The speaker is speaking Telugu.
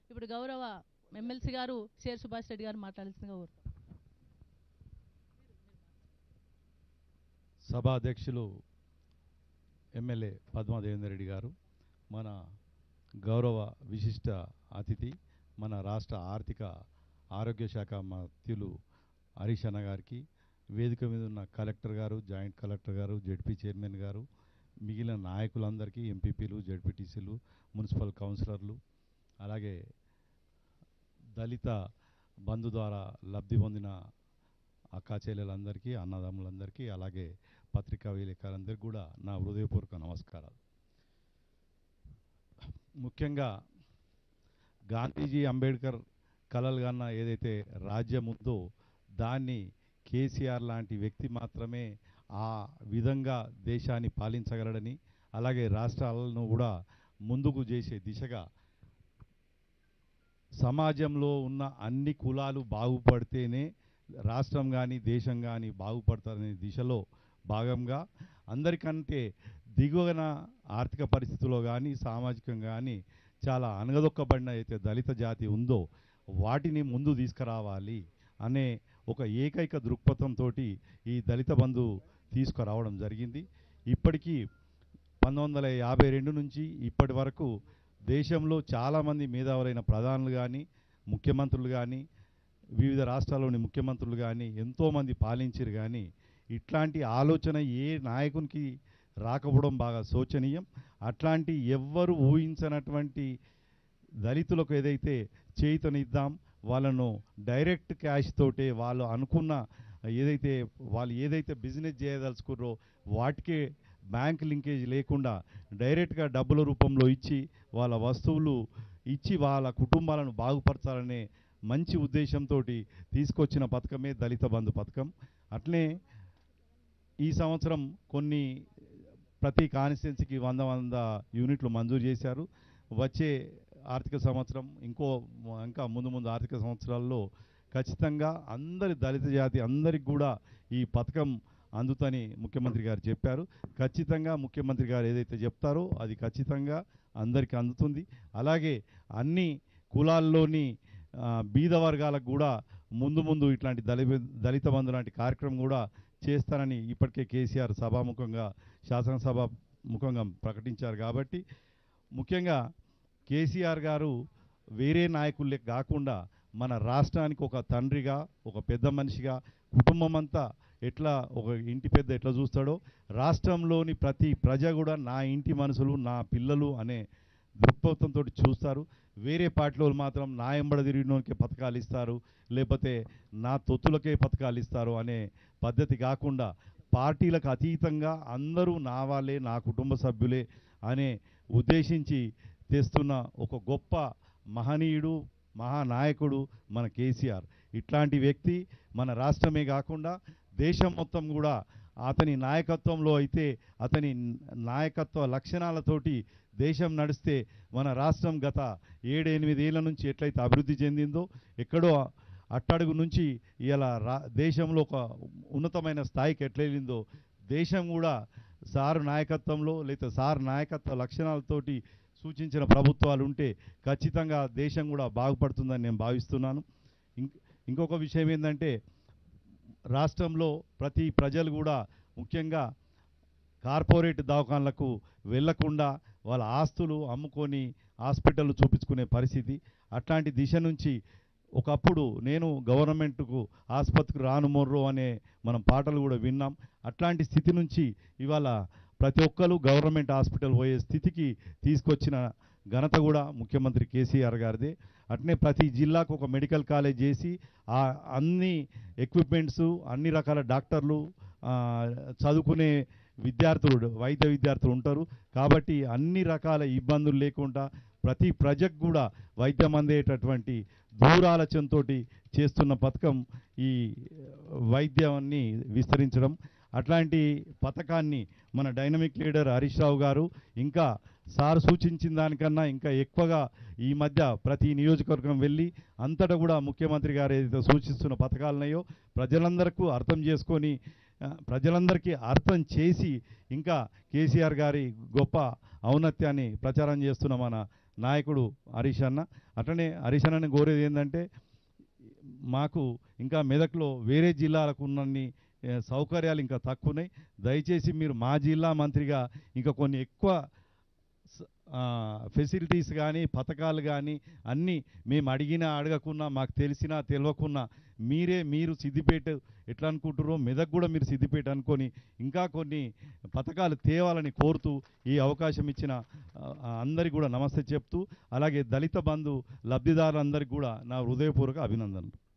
ఇప్పుడు గౌరవ ఎమ్మెల్సీ గారు షేర్ సుభాష్ రెడ్డి గారు మాట్లాడాల్సిందిగా కోరు సభాధ్యక్షులు ఎమ్మెల్యే పద్మాదేవేందర్ రెడ్డి గారు మన గౌరవ విశిష్ట అతిథి మన రాష్ట్ర ఆర్థిక ఆరోగ్య శాఖ మంత్రులు హరీష్ అన్న గారికి వేదిక మీద ఉన్న కలెక్టర్ గారు జాయింట్ కలెక్టర్ గారు జడ్పీ చైర్మన్ గారు మిగిలిన నాయకులందరికీ ఎంపీపీలు జడ్పీటీసీలు మున్సిపల్ కౌన్సిలర్లు అలాగే దళిత బంధు ద్వారా లబ్ధి పొందిన అక్కా చెల్లెలందరికీ అన్నదమ్ములందరికీ అలాగే పత్రికా విలేకరులందరికీ కూడా నా హృదయపూర్వక నమస్కారాలు ముఖ్యంగా గాంధీజీ అంబేద్కర్ కలలు కన్నా ఏదైతే రాజ్యం ఉందో దాన్ని కేసీఆర్ లాంటి వ్యక్తి మాత్రమే ఆ విధంగా దేశాన్ని పాలించగలడని అలాగే రాష్ట్రాలను కూడా ముందుకు చేసే దిశగా సమాజంలో ఉన్న అన్ని కులాలు బాగుపడితేనే రాష్ట్రం కానీ దేశం కానీ బాగుపడతారనే దిశలో భాగంగా అందరికంటే దిగువన ఆర్థిక పరిస్థితుల్లో కానీ సామాజికంగా కానీ చాలా అనగదొక్కబడిన అయితే దళిత జాతి ఉందో వాటిని ముందు తీసుకురావాలి అనే ఒక ఏకైక దృక్పథంతో ఈ దళిత బంధు తీసుకురావడం జరిగింది ఇప్పటికీ పంతొమ్మిది వందల యాభై రెండు నుంచి ఇప్పటి వరకు దేశంలో చాలామంది మేధావులైన ప్రధానులు కానీ ముఖ్యమంత్రులు కానీ వివిధ రాష్ట్రాల్లోని ముఖ్యమంత్రులు కానీ ఎంతోమంది పాలించారు కానీ ఇట్లాంటి ఆలోచన ఏ నాయకునికి రాకపోవడం బాగా శోచనీయం అట్లాంటి ఎవ్వరు ఊహించనటువంటి దళితులకు ఏదైతే చేయుతనిద్దాం వాళ్ళను డైరెక్ట్ క్యాష్ తోటే వాళ్ళు అనుకున్న ఏదైతే వాళ్ళు ఏదైతే బిజినెస్ చేయదలుచుకుర్రో వాటికే బ్యాంక్ లింకేజ్ లేకుండా డైరెక్ట్గా డబ్బుల రూపంలో ఇచ్చి వాళ్ళ వస్తువులు ఇచ్చి వాళ్ళ కుటుంబాలను బాగుపరచాలనే మంచి ఉద్దేశంతో తీసుకొచ్చిన పథకమే దళిత బంధు పథకం అట్లనే ఈ సంవత్సరం కొన్ని ప్రతి కాన్స్టిట్యున్సీకి వంద వంద యూనిట్లు మంజూరు చేశారు వచ్చే ఆర్థిక సంవత్సరం ఇంకో ఇంకా ముందు ముందు ఆర్థిక సంవత్సరాల్లో ఖచ్చితంగా అందరి దళిత జాతి అందరికి కూడా ఈ పథకం అందుతని ముఖ్యమంత్రి గారు చెప్పారు ఖచ్చితంగా ముఖ్యమంత్రి గారు ఏదైతే చెప్తారో అది ఖచ్చితంగా అందరికీ అందుతుంది అలాగే అన్ని కులాల్లోని ఆ, బీద వర్గాలకు కూడా ముందు ముందు ఇట్లాంటి దళిత దళిత బంధు లాంటి కార్యక్రమం కూడా చేస్తారని ఇప్పటికే కేసీఆర్ సభాముఖంగా శాసనసభ ముఖంగా ప్రకటించారు కాబట్టి ముఖ్యంగా కేసీఆర్ గారు వేరే నాయకులే కాకుండా మన రాష్ట్రానికి ఒక తండ్రిగా ఒక పెద్ద మనిషిగా కుటుంబం అంతా ఎట్లా ఒక ఇంటి పెద్ద ఎట్లా చూస్తాడో రాష్ట్రంలోని ప్రతి ప్రజ కూడా నా ఇంటి మనుషులు నా పిల్లలు అనే దృక్పథంతో చూస్తారు వేరే పార్టీలో మాత్రం నా ఎంబడ తిరిగినోనికే పథకాలు ఇస్తారు లేకపోతే నా తొత్తులకే పథకాలు ఇస్తారు అనే పద్ధతి కాకుండా పార్టీలకు అతీతంగా అందరూ నా వాళ్ళే నా కుటుంబ సభ్యులే అనే ఉద్దేశించి తెస్తున్న ఒక గొప్ప మహనీయుడు మహానాయకుడు మన కేసీఆర్ ఇట్లాంటి వ్యక్తి మన రాష్ట్రమే కాకుండా దేశం మొత్తం కూడా అతని నాయకత్వంలో అయితే అతని నాయకత్వ లక్షణాలతోటి దేశం నడిస్తే మన రాష్ట్రం గత ఏడెనిమిదేళ్ల నుంచి ఎట్లయితే అభివృద్ధి చెందిందో ఎక్కడో అట్టడుగు నుంచి ఇలా రా దేశంలో ఒక ఉన్నతమైన స్థాయికి ఎట్లా వెళ్ళిందో దేశం కూడా సారు నాయకత్వంలో లేదా సార్ నాయకత్వ లక్షణాలతోటి సూచించిన ప్రభుత్వాలు ఉంటే ఖచ్చితంగా దేశం కూడా బాగుపడుతుందని నేను భావిస్తున్నాను ఇంక్ ఇంకొక విషయం ఏంటంటే రాష్ట్రంలో ప్రతి ప్రజలు కూడా ముఖ్యంగా కార్పొరేట్ దవాఖాన్లకు వెళ్లకుండా వాళ్ళ ఆస్తులు అమ్ముకొని హాస్పిటల్ చూపించుకునే పరిస్థితి అట్లాంటి దిశ నుంచి ఒకప్పుడు నేను గవర్నమెంట్కు ఆసుపత్రికి రాను మొర్రో అనే మనం పాటలు కూడా విన్నాం అట్లాంటి స్థితి నుంచి ఇవాళ ప్రతి ఒక్కరు గవర్నమెంట్ హాస్పిటల్ పోయే స్థితికి తీసుకొచ్చిన ఘనత కూడా ముఖ్యమంత్రి కేసీఆర్ గారిదే అట్నే ప్రతి జిల్లాకు ఒక మెడికల్ కాలేజ్ చేసి ఆ అన్ని ఎక్విప్మెంట్స్ అన్ని రకాల డాక్టర్లు ఆ, చదువుకునే విద్యార్థులు వైద్య విద్యార్థులు ఉంటారు కాబట్టి అన్ని రకాల ఇబ్బందులు లేకుండా ప్రతి ప్రజకు కూడా వైద్యం అందేటటువంటి దూరాలోచనతో చేస్తున్న పథకం ఈ వైద్యాన్ని విస్తరించడం అట్లాంటి పథకాన్ని మన డైనమిక్ లీడర్ హరీష్ రావు గారు ఇంకా సార్ సూచించిన దానికన్నా ఇంకా ఎక్కువగా ఈ మధ్య ప్రతి నియోజకవర్గం వెళ్ళి అంతటా కూడా ముఖ్యమంత్రి గారు ఏదైతే సూచిస్తున్న పథకాలున్నాయో ప్రజలందరికీ అర్థం చేసుకొని ఆ, ప్రజలందరికీ అర్థం చేసి ఇంకా కేసీఆర్ గారి గొప్ప ఔన్నత్యాన్ని ప్రచారం చేస్తున్న మన నాయకుడు హరీష్ అన్న అట్లనే హరీష్ అన్నని కోరేది ఏంటంటే మాకు ఇంకా మెదక్లో వేరే జిల్లాలకు ఉన్నన్ని ఏ, సౌకర్యాలు ఇంకా తక్కువ ఉన్నాయి దయచేసి మీరు మా జిల్లా మంత్రిగా ఇంకా కొన్ని ఎక్కువ ఫెసిలిటీస్ కానీ పథకాలు కానీ అన్నీ మేము అడిగినా అడగకున్నా మాకు తెలిసినా తెలియకున్నా మీరే మీరు సిద్దిపేట ఎట్లా అనుకుంటారో మెదక్ కూడా మీరు సిద్దిపేట అనుకొని ఇంకా కొన్ని పథకాలు తేవాలని కోరుతూ ఈ అవకాశం ఇచ్చిన ఆ, అందరికీ కూడా నమస్తే చెప్తూ అలాగే దళిత బంధు లబ్ధిదారులందరికీ కూడా నా హృదయపూర్వక అభినందనలు